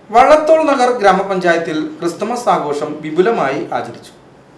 വള്ളത്തോൾ നഗർ ഗ്രാമപഞ്ചായത്തിൽ ക്രിസ്തുമസ് ആഘോഷം വിപുലമായി ആചരിച്ചു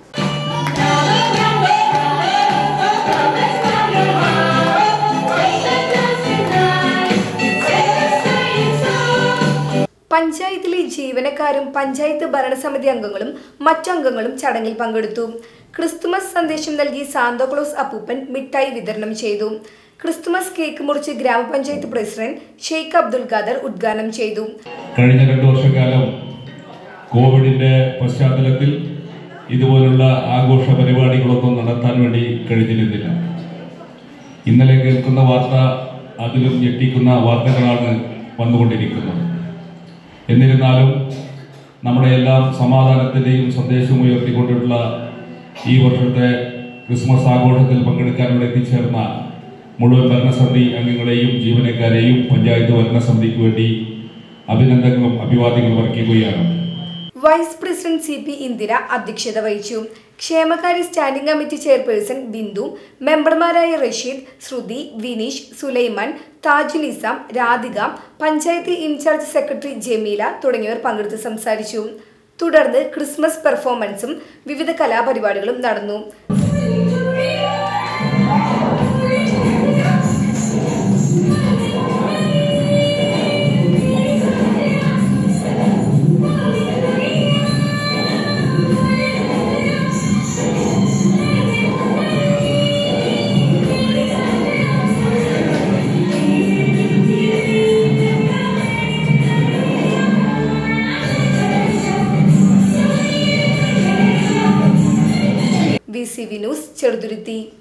പഞ്ചായത്തിലെ ജീവനക്കാരും പഞ്ചായത്ത് ഭരണസമിതി അംഗങ്ങളും മറ്റംഗങ്ങളും ചടങ്ങിൽ പങ്കെടുത്തു ക്രിസ്തുമസ് സന്ദേശം നൽകി സാന്തോക്ലോസ് അപ്പൂപ്പൻ മിഠായി വിതരണം ചെയ്തു ക്രിസ്തുമസ് കേക്ക് മുറിച്ച് ഗ്രാമപഞ്ചായത്ത് പ്രസിഡന്റ് ഷെയ്ഖ് അബ്ദുൽ ഖാദർ ഉദ്ഘാടനം ചെയ്തു കഴിഞ്ഞ രണ്ടു വർഷക്കാലം കോവിഡിന്റെ പശ്ചാത്തലത്തിൽ ഇതുപോലുള്ള ആഘോഷ പരിപാടികളൊന്നും നടത്താൻ വേണ്ടി കഴിഞ്ഞിരുന്നില്ല ഇന്നലെ കേൾക്കുന്ന വാർത്ത അതിലും ഞെട്ടിക്കുന്ന വാർത്തകളാണ് വന്നുകൊണ്ടിരിക്കുന്നത് എന്നിരുന്നാലും നമ്മുടെ എല്ലാം സമാധാനത്തിന്റെയും സന്ദേശം ഉയർത്തിക്കൊണ്ടുള്ള ഈ വർഷത്തെ ക്രിസ്മസ് ആഘോഷത്തിൽ പങ്കെടുക്കാൻ ഇവിടെ എത്തിച്ചേർന്ന മുഴുവൻ ഭരണസമിതി അംഗങ്ങളെയും ജീവനക്കാരെയും പഞ്ചായത്ത് ഭരണസമിതിക്ക് വേണ്ടി അഭിനന്ദനങ്ങളും അഭിവാദ്യങ്ങളും അർപ്പിക്കുകയാണ് vice president C P Indira അധ്യക്ഷത വഹിച്ചു ക്ഷേമകാര്യ സ്റ്റാൻഡിംഗ് കമ്മിറ്റി ചെയർപേഴ്സൺ ബിന്ദു മെമ്പർമാരായ റഷീദ് ശ്രുതി വിനീഷ് സുലൈമാൻ താജുൽ ഇസാം രാധിക പഞ്ചായത്ത് ഇൻചാർജ് സെക്രട്ടറി ജമീല തുടങ്ങിയവർ പങ്കെടുത്ത് സംസാരിച്ചു തുടർന്ന് ക്രിസ്മസ് പെർഫോമൻസും വിവിധ കലാപരിപാടികളും നടന്നു V C V news Cheruthuruthy